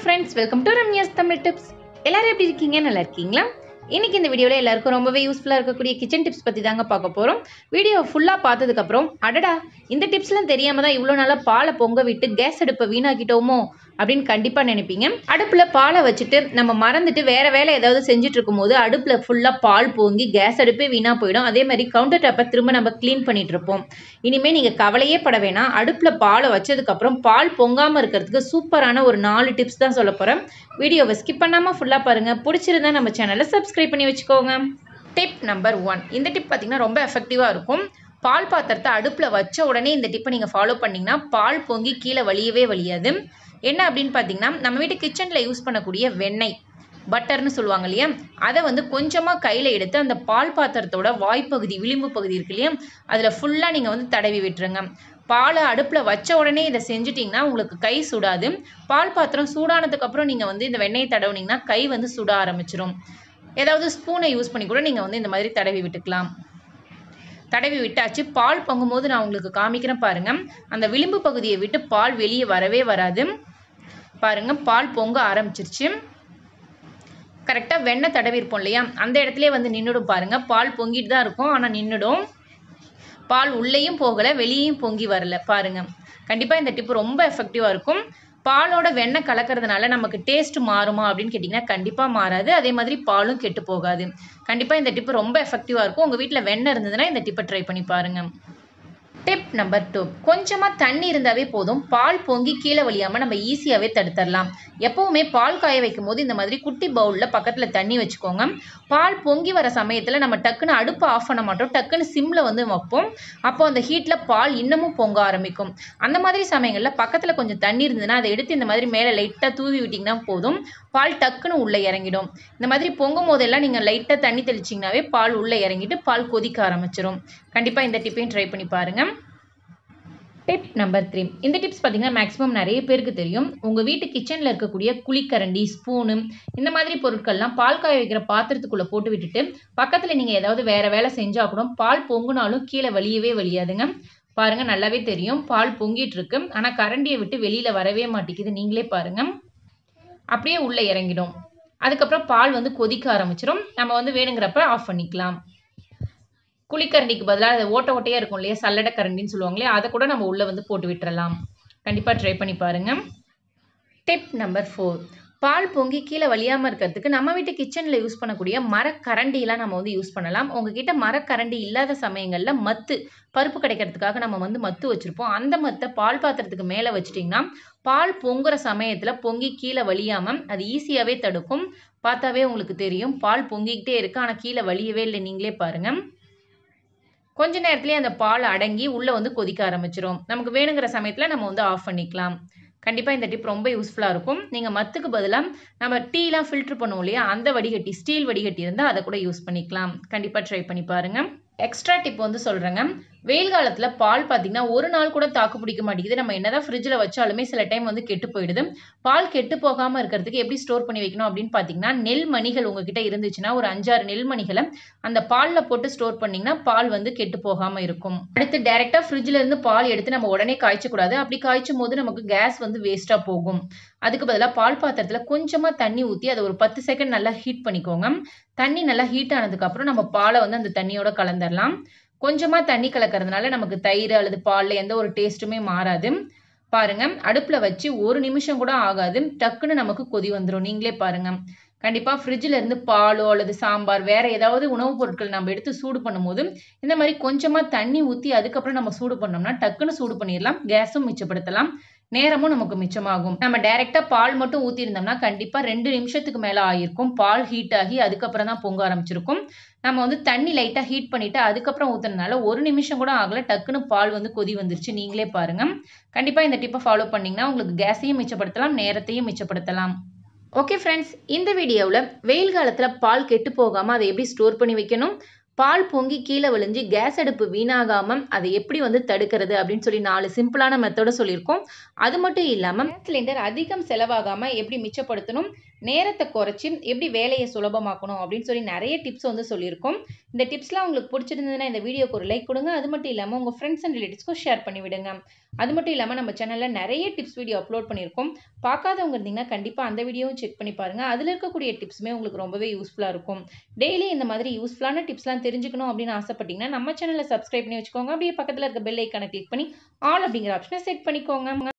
friends welcome to Ramya's Tamil tips எல்லாரும் எப்படி இருக்கீங்க நல்லா இருக்கீங்களா இன்னைக்கு இந்த வீடியோவில் எல்லாருக்கும் ரொம்பவே யூஸ்ஃபுல்லாக இருக்கக்கூடிய கிச்சன் டிப்ஸ் பற்றி தாங்க பார்க்க போகிறோம் வீடியோ ஃபுல்லாக பார்த்ததுக்கப்புறம் அடடா இந்த டிப்ஸ்லாம் தெரியாம தான் இவ்வளோ நாளாக பாலை பொங்க விட்டு கேஸ் அடுப்பை வீணாக்கிட்டோமோ அப்படின்னு கண்டிப்பாக நினைப்பீங்க அடுப்பில் பாலை வச்சுட்டு நம்ம மறந்துட்டு வேற வேலை ஏதாவது செஞ்சுட்டு இருக்கும்போது அடுப்பில் ஃபுல்லாக பால் பொங்கி கேஸ் அடுப்பே வீணாக போயிடும் அதே மாதிரி கவுண்டர் டாப்பை திரும்ப நம்ம க்ளீன் பண்ணிட்டு இருப்போம் இனிமேல் நீங்கள் கவலையே பட வேணாம் அடுப்பில் பாலை வச்சதுக்கப்புறம் பால் பொங்காமல் இருக்கிறதுக்கு சூப்பரான ஒரு நாலு டிப்ஸ் தான் சொல்ல போகிறேன் வீடியோவை ஸ்கிப் பண்ணாமல் ஃபுல்லாக பாருங்கள் பிடிச்சிருந்தா நம்ம சேனலை சப்ஸ்கிரைப் பண்ணி வச்சுக்கோங்க டிப் நம்பர் ஒன் இந்த டிப் பார்த்தீங்கன்னா ரொம்ப எஃபெக்டிவாக இருக்கும் பால் பாத்திரத்தை அடுப்பில் வச்ச உடனே இந்த டிப்பை நீங்கள் ஃபாலோ பண்ணிங்கன்னா பால் பொங்கி கீழே வலியவே வலியாது என்ன அப்படின்னு பார்த்தீங்கன்னா நம்ம வீட்டு கிச்சனில் யூஸ் பண்ணக்கூடிய வெண்ணெய் பட்டர்னு சொல்லுவாங்க இல்லையா அதை வந்து கொஞ்சமாக கையில் எடுத்து அந்த பால் பாத்திரத்தோட வாய்ப்பகுதி விளிம்பு பகுதி இருக்கு இல்லையா அதில் ஃபுல்லாக நீங்கள் வந்து தடவி விட்டுருங்க பாலை அடுப்பில் வச்ச உடனே இதை செஞ்சிட்டிங்கன்னா உங்களுக்கு கை சுடாது பால் பாத்திரம் சூடானதுக்கப்புறம் நீங்கள் வந்து இந்த வெண்ணெயை தடவுனீங்கன்னா கை வந்து சுட ஆரம்பிச்சிரும் ஏதாவது ஸ்பூனை யூஸ் பண்ணி கூட நீங்கள் வந்து இந்த மாதிரி தடவி விட்டுக்கலாம் தடவி விட்டாச்சு பால் பொங்கும்போது நான் உங்களுக்கு காமிக்கிறேன் பாருங்க அந்த விளிம்பு பகுதியை விட்டு பால் வெளியே வரவே வராது பாருங்க பால் பொங்க ஆரம்பிச்சிருச்சு கரெக்டாக வெண்ணெய் தடவி இருப்போம் இல்லையா அந்த இடத்துலயே வந்து நின்றுடும் பாருங்க பால் பொங்கிட்டு தான் இருக்கும் ஆனால் நின்றுடும் பால் உள்ளேயும் போகலை வெளியேயும் பொங்கி வரல பாருங்க கண்டிப்பாக இந்த டிப்பு ரொம்ப எஃபெக்டிவாக இருக்கும் பாலோட வெண்ணெய் கலக்கிறதுனால நமக்கு டேஸ்ட் மாறுமா அப்படின்னு கேட்டிங்கன்னா கண்டிப்பாக மாறாது அதே மாதிரி பாலும் கெட்டு போகாது கண்டிப்பாக இந்த டிப்பு ரொம்ப எஃபெக்டிவாக இருக்கும் உங்கள் வீட்டில் வெண்ணெய் இருந்ததுன்னா இந்த டிப்பை ட்ரை பண்ணி பாருங்கள் டிப் நம்பர் டூ கொஞ்சமாக தண்ணி இருந்தாவே போதும் பால் பொங்கி கீழே வழியாமல் நம்ம ஈஸியாகவே தடுத்துடலாம் எப்போவுமே பால் காய வைக்கும் போது இந்த மாதிரி குட்டி பவுலில் பக்கத்தில் தண்ணி வச்சுக்கோங்க பால் பொங்கி வர சமயத்தில் நம்ம டக்குன்னு அடுப்பை ஆஃப் பண்ண மாட்டோம் டக்குன்னு சிம்மில் வந்து வைப்போம் அப்போ அந்த ஹீட்டில் பால் இன்னமும் பொங்க ஆரம்பிக்கும் அந்த மாதிரி சமயங்களில் பக்கத்தில் கொஞ்சம் தண்ணி இருந்ததுன்னா அதை எடுத்து இந்த மாதிரி மேலே லைட்டாக தூவி விட்டிங்கன்னா போதும் பால் டக்குன்னு உள்ளே இறங்கிடும் இந்த மாதிரி பொங்கும் போதெல்லாம் நீங்கள் லைட்டாக தண்ணி தெளிச்சிங்கனாவே பால் உள்ளே இறங்கிட்டு பால் கொதிக்க ஆரம்பிச்சிடும் கண்டிப்பாக இந்த டிப்பையும் ட்ரை பண்ணி பாருங்கள் டிப் நம்பர் த்ரீ இந்த டிப்ஸ் பார்த்தீங்கன்னா மேக்ஸிமம் நிறைய பேருக்கு தெரியும் உங்கள் வீட்டு கிச்சனில் இருக்கக்கூடிய குழிக்கரண்டி ஸ்பூனு இந்த மாதிரி பொருட்கள்லாம் பால் காய வைக்கிற பாத்திரத்துக்குள்ளே போட்டு விட்டுட்டு பக்கத்தில் நீங்கள் ஏதாவது வேறு வேலை செஞ்சால் கூட பால் பொங்குனாலும் கீழே வலியவே வலியாதுங்க பாருங்க நல்லாவே தெரியும் பால் பொங்கிட்டு இருக்கு ஆனால் கரண்டியை விட்டு வெளியில் வரவே மாட்டேங்குது நீங்களே பாருங்க அப்படியே உள்ளே இறங்கிடும் அதுக்கப்புறம் பால் வந்து கொதிக்க ஆரம்பிச்சிடும் நம்ம வந்து வேணுங்கிறப்ப ஆஃப் பண்ணிக்கலாம் குழிக்கரண்டிக்கு பதிலாக அது ஓட்ட ஓட்டையாக இருக்கும் இல்லையா சல்லடை கரண்டின்னு சொல்லுவாங்களே அதை கூட நம்ம உள்ளே வந்து போட்டு விட்டுறலாம் கண்டிப்பாக ட்ரை பண்ணி பாருங்கள் டிப் நம்பர் ஃபோர் பால் பொங்கி கீழே வலியாமல் இருக்கிறதுக்கு நம்ம வீட்டு கிச்சனில் யூஸ் பண்ணக்கூடிய மரக்கரண்டிலாம் நம்ம வந்து யூஸ் பண்ணலாம் உங்ககிட்ட மரக்கரண்டி இல்லாத சமயங்களில் மத்து பருப்பு கிடைக்கிறதுக்காக நம்ம வந்து மத்து வச்சுருப்போம் அந்த மத்தை பால் பாத்திரத்துக்கு மேலே வச்சிட்டிங்கன்னா பால் பொங்குற சமயத்தில் பொங்கி கீழே வலியாமல் அது ஈஸியாகவே தடுக்கும் பார்த்தாவே உங்களுக்கு தெரியும் பால் பொங்கிக்கிட்டே இருக்கு ஆனால் கீழே வலியவே இல்லை நீங்களே பாருங்கள் கொஞ்ச நேரத்துலேயே அந்த பால் அடங்கி உள்ளே வந்து கொதிக்க ஆரம்பிச்சிரும் நமக்கு வேணுங்கிற சமயத்தில் நம்ம வந்து ஆஃப் பண்ணிக்கலாம் கண்டிப்பாக இந்த டிப் ரொம்ப யூஸ்ஃபுல்லாக இருக்கும் நீங்கள் மத்துக்கு பதிலாக நம்ம டீலாம் ஃபில்ட்ரு பண்ணுவோம் இல்லையா அந்த வடிகட்டி ஸ்டீல் வடிகட்டி இருந்தால் அதை கூட யூஸ் பண்ணிக்கலாம் கண்டிப்பாக ட்ரை பண்ணி பாருங்கள் எக்ஸ்ட்ரா டிப் வந்து சொல்கிறேங்க வெயில் காலத்தில் பால் பார்த்தீங்கன்னா ஒரு நாள் கூட தாக்கு பிடிக்க மாட்டேங்குது நம்ம என்னதான் ஃப்ரிட்ஜில் வச்சாலுமே சில டைம் வந்து கெட்டு போயிடுது பால் கெட்டு போகாமல் இருக்கிறதுக்கு எப்படி ஸ்டோர் பண்ணி வைக்கணும் அப்படின்னு பார்த்தீங்கன்னா நெல் மணிகள் உங்ககிட்ட இருந்துச்சுன்னா ஒரு அஞ்சாறு நெல் மணிகளை அந்த பாலில் போட்டு ஸ்டோர் பண்ணிங்கன்னா பால் வந்து கெட்டு போகாமல் இருக்கும் அடுத்து டேரெக்டாக ஃப்ரிட்ஜில் இருந்து பால் எடுத்து நம்ம உடனே காய்ச்சக்கூடாது அப்படி காய்ச்சும் போது நமக்கு கேஸ் வந்து வேஸ்ட்டாக போகும் அதுக்கு பதிலாக பால் பாத்திரத்தில் கொஞ்சமாக தண்ணி ஊற்றி அதை ஒரு பத்து செகண்ட் நல்லா ஹீட் பண்ணிக்கோங்க தண்ணி நல்லா ஹீட் ஆனதுக்கப்புறம் நம்ம பாலை வந்து அந்த தண்ணியோட கலந்துடலாம் கொஞ்சமாக தண்ணி கலக்கிறதுனால நமக்கு தயிர் அல்லது பாலில் எந்த ஒரு டேஸ்ட்டுமே மாறாது பாருங்க அடுப்பில் வச்சு ஒரு நிமிஷம் கூட ஆகாது டக்குன்னு நமக்கு கொதி வந்துடும் நீங்களே பாருங்க கண்டிப்பாக ஃப்ரிட்ஜில் இருந்து பாலோ அல்லது சாம்பார் வேறு ஏதாவது உணவுப் பொருட்கள் நம்ம எடுத்து சூடு பண்ணும்போது இந்த மாதிரி கொஞ்சமாக தண்ணி ஊற்றி அதுக்கப்புறம் நம்ம சூடு பண்ணோம்னா டக்குன்னு சூடு பண்ணிடலாம் கேஸும் மிச்சப்படுத்தலாம் நேரமும் நமக்கு மிச்சமாகும் நம்ம டைரெக்டாக பால் மட்டும் ஊற்றிருந்தோம்னா கண்டிப்பாக ரெண்டு நிமிஷத்துக்கு மேலே ஆகிருக்கும் பால் ஹீட் ஆகி அதுக்கப்புறம் தான் பொங்க ஆரம்பிச்சிருக்கும் நம்ம வந்து தண்ணி லைட்டாக ஹீட் பண்ணிவிட்டு அதுக்கப்புறம் ஊற்றுறதுனால ஒரு நிமிஷம் கூட ஆகலை டக்குன்னு பால் வந்து கொதி வந்துருச்சு நீங்களே பாருங்கள் கண்டிப்பாக இந்த டிப்பை ஃபாலோ பண்ணிங்கன்னா உங்களுக்கு கேஸையும் மிச்சப்படுத்தலாம் நேரத்தையும் மிச்சப்படுத்தலாம் ஓகே ஃப்ரெண்ட்ஸ் இந்த வீடியோவில் வெயில் காலத்தில் பால் கெட்டு போகாமல் அதை எப்படி ஸ்டோர் பண்ணி வைக்கணும் பால் பொங்கி கீழே விழுந்து கேஸ் அடுப்பு வீணாகாமல் அதை எப்படி வந்து தடுக்கிறது அப்படின்னு சொல்லி நாலு சிம்பிளான மெத்தட சொல்லியிருக்கோம் அது மட்டும் இல்லாமல் கேஸ் சிலிண்டர் அதிகம் செலவாகாமல் எப்படி மிச்சப்படுத்தணும் நேரத்தை குறைச்சி எப்படி வேலையை சுலபமாக்கணும் அப்படின்னு சொல்லி நிறைய டிப்ஸ் வந்து சொல்லியிருக்கோம் இந்த டிப்ஸ்லாம் உங்களுக்கு பிடிச்சிருந்ததுன்னா இந்த வீடியோக்கு ஒரு லைக் கொடுங்க அது மட்டும் இல்லாமல் உங்கள் ஃப்ரெண்ட்ஸ் அண்ட் ரிலேட்டிவ்ஸ்க்கும் ஷேர் பண்ணி விடுங்க அது மட்டும் இல்லாமல் நம்ம சேனலில் நிறைய டிப்ஸ் வீடியோ அப்லோட் பண்ணியிருக்கோம் பார்க்காதவங்க இருந்தீங்கன்னா கண்டிப்பாக அந்த வீடியோவும் செக் பண்ணி பாருங்கள் அதில் இருக்கக்கூடிய டிப்ஸுமே உங்களுக்கு ரொம்பவே யூஸ்ஃபுல்லாக இருக்கும் டெய்லி இந்த மாதிரி யூஸ்ஃபுல்லான டிப்ஸ்லாம் தெரிஞ்சுக்கணும் அப்படின்னு ஆசைப்பட்டீங்கன்னா நம்ம சேனலை சப்ஸ்கிரைப் பண்ணி வச்சுக்கோங்க அப்படியே பக்கத்தில் இருக்க பெல் ஐக்கானை கிளிக் பண்ணி ஆல் அப்படிங்கிற ஆப்ஷனை செட் பண்ணிக்கோங்க